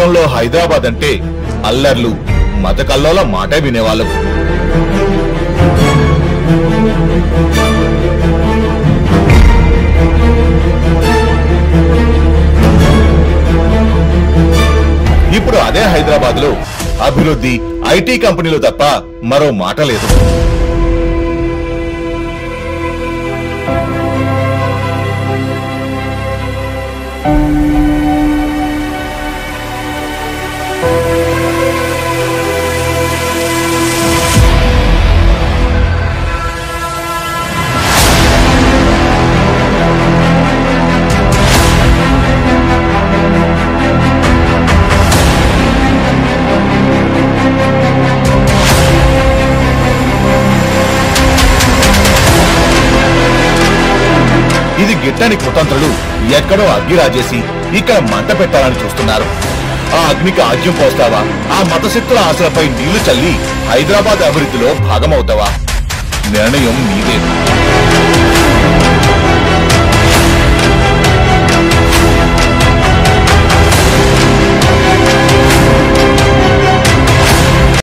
పూర్వంలో హైదరాబాద్ అంటే అల్లర్లు మత కల్లోల మాటే వినేవాళ్ళం ఇప్పుడు అదే హైదరాబాద్ లో అభివృద్ధి ఐటీ కంపెనీలు తప్ప మరో మాట లేదు ఇది గిట్టని కుతంత్రులు ఎక్కడో అగ్గి రాజేసి ఇక్కడ మంట పెట్టాలని చూస్తున్నారు ఆ అగ్నికి ఆజ్యం పోస్తావా ఆ మతశక్తుల ఆశలపై నీళ్లు చల్లి హైదరాబాద్ అభివృద్ధిలో భాగమవుతావా నిర్ణయం నీదే